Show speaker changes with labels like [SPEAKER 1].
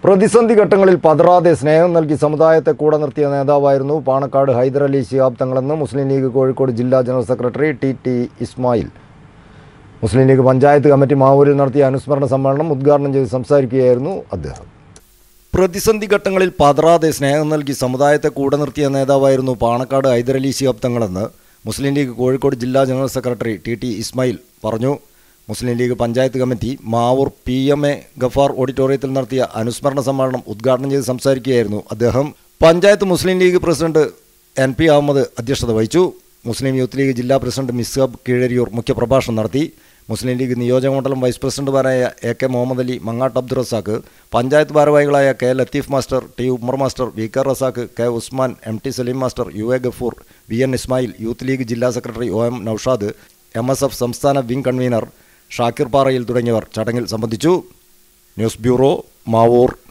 [SPEAKER 1] പ്രതിസന്ധി ഘട്ടങ്ങളിൽ പതറാതെ സ്നേഹം നൽകി സമുദായത്തെ കൂടെ നിർത്തിയ നേതാവായിരുന്നു പാണക്കാട് ഹൈദരലി ശിഹാബ് തങ്ങളെന്ന് മുസ്ലിം ലീഗ് കോഴിക്കോട് ജില്ലാ general secretary T T Ismail Muslim League panchayat committee മാവൂരിൽ നടത്തിയ അനുസ്മരണ സമ്മേളനം ഉദ്ഘാടനം ചെയ്ത് സംസാരിക്കുകയായിരുന്നു അദ്ദേഹം പ്രതിസന്ധി ഘട്ടങ്ങളിൽ പതറാതെ സ്നേഹം നൽകി സമുദായത്തെ കൂടെ നിർത്തിയ നേതാവായിരുന്നു പാണക്കാട് ഹൈദരലി ശിഹാബ് തങ്ങളെന്ന് മുസ്ലിം ലീഗ് കോഴിക്കോട് ജില്ലാ general secretary T T Ismail പറഞ്ഞു Muslim League panchayat committee Mavoor P M A Gafar ഓഡിറ്റോറിയത്തിൽ നടത്തിയ അനുസ്മരണ സമ്മേളനം ഉദ്ഘാടനം ചെയ്ത് സംസാരിക്കുകയായിരുന്നു അദ്ദേഹം panchayat Muslim League president N P Ahammed അധ്യക്ഷത വഹിച്ചു മുസ്ലിം യൂത്ത് ലീഗ് ജില്ലാ പ്രസിഡന്റ് മിസ്ഹബ് കീഴരിയൂർ മുഖ്യപ്രഭാഷണം നടത്തി മുസ്ലിം ലീഗ് നിയോജകമണ്ഡലം വൈസ് പ്രസിഡന്റുമാരായ എ കെ മുഹമ്മദ് അലി മങ്ങാട്ട് അബ്ദുൾ റസാഖ് പഞ്ചായത്ത് ഭാരവാഹികളായ K Latheef master T Ummer master V K Razak K Usman M T Saleem master U A Gafoor V N Ismail youth League ജില്ലാ secretary O M Noushad M S F സംസ്ഥാന wing convener Shakir Parayil തുടങ്ങിയവർ ചടങ്ങിൽ സംബന്ധിച്ചു ന്യൂസ് ബ്യൂറോ മാവൂർ